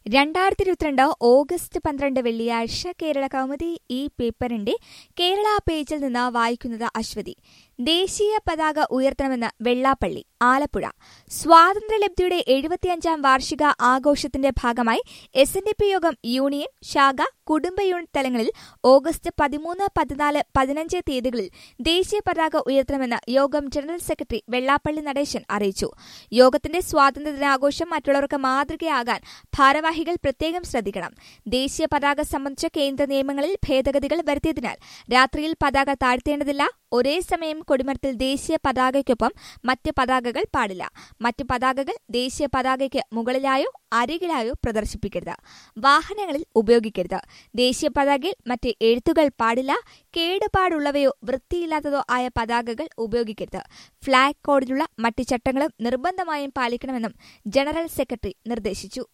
രണ്ടായിരത്തി ഇരുപത്തിരണ്ട് ഓഗസ്റ്റ് പന്ത്രണ്ട് വെള്ളിയാഴ്ച കേരള കൗമുദി ഈ പേപ്പറിന്റെ കേരള പേജിൽ നിന്ന് വായിക്കുന്നത് അശ്വതി ദേശീയ പതാക ഉയർത്തണമെന്ന് വെള്ളാപ്പള്ളി ആലപ്പുഴ സ്വാതന്ത്ര്യലബ്ധിയുടെ എഴുപത്തിയഞ്ചാം വാർഷിക ആഘോഷത്തിന്റെ ഭാഗമായി S N D P Yogam union ശാഖ കുടുംബ യൂണിറ്റ് തലങ്ങളിൽ ഓഗസ്റ്റ് പതിമൂന്ന് പതിനാല് പതിനഞ്ച് തീയതികളിൽ ദേശീയ പതാക ഉയർത്തണമെന്ന് യോഗം ജനറൽ സെക്രട്ടറി വെള്ളാപ്പള്ളി നടേശൻ അറിയിച്ചു യോഗത്തിന്റെ സ്വാതന്ത്ര്യദിനാഘോഷം മറ്റുള്ളവർക്ക് മാതൃകയാകാൻ ഭാരവാഹികൾ പ്രത്യേകം ശ്രദ്ധിക്കണം ദേശീയ പതാക സംബന്ധിച്ച കേന്ദ്ര നിയമങ്ങളിൽ ഭേദഗതികൾ വരുത്തിയതിനാൽ രാത്രിയിൽ പതാക താഴ്ത്തേണ്ടതില്ല ഒരേ സമയം കൊടിമരത്തിൽ ദേശീയ പതാകയ്ക്കൊപ്പം മറ്റ് പതാകകൾ പാടില്ല മറ്റ് പതാകകൾ ദേശീയ പതാകയ്ക്ക് മുകളിലായോ അരികിലായോ പ്രദർശിപ്പിക്കരുത് വാഹനങ്ങളിൽ ഉപയോഗിക്കരുത് ദേശീയ പതാകയിൽ മറ്റ് എഴുത്തുകൾ പാടില്ല കേടുപാടുള്ളവയോ വൃത്തിയില്ലാത്തതോ ആയ പതാകകൾ ഉപയോഗിക്കരുത് ഫ്ളാഗ് കോഡിലുള്ള മറ്റ് ചട്ടങ്ങളും നിർബന്ധമായും പാലിക്കണമെന്നും ജനറൽ സെക്രട്ടറി നിർദ്ദേശിച്ചു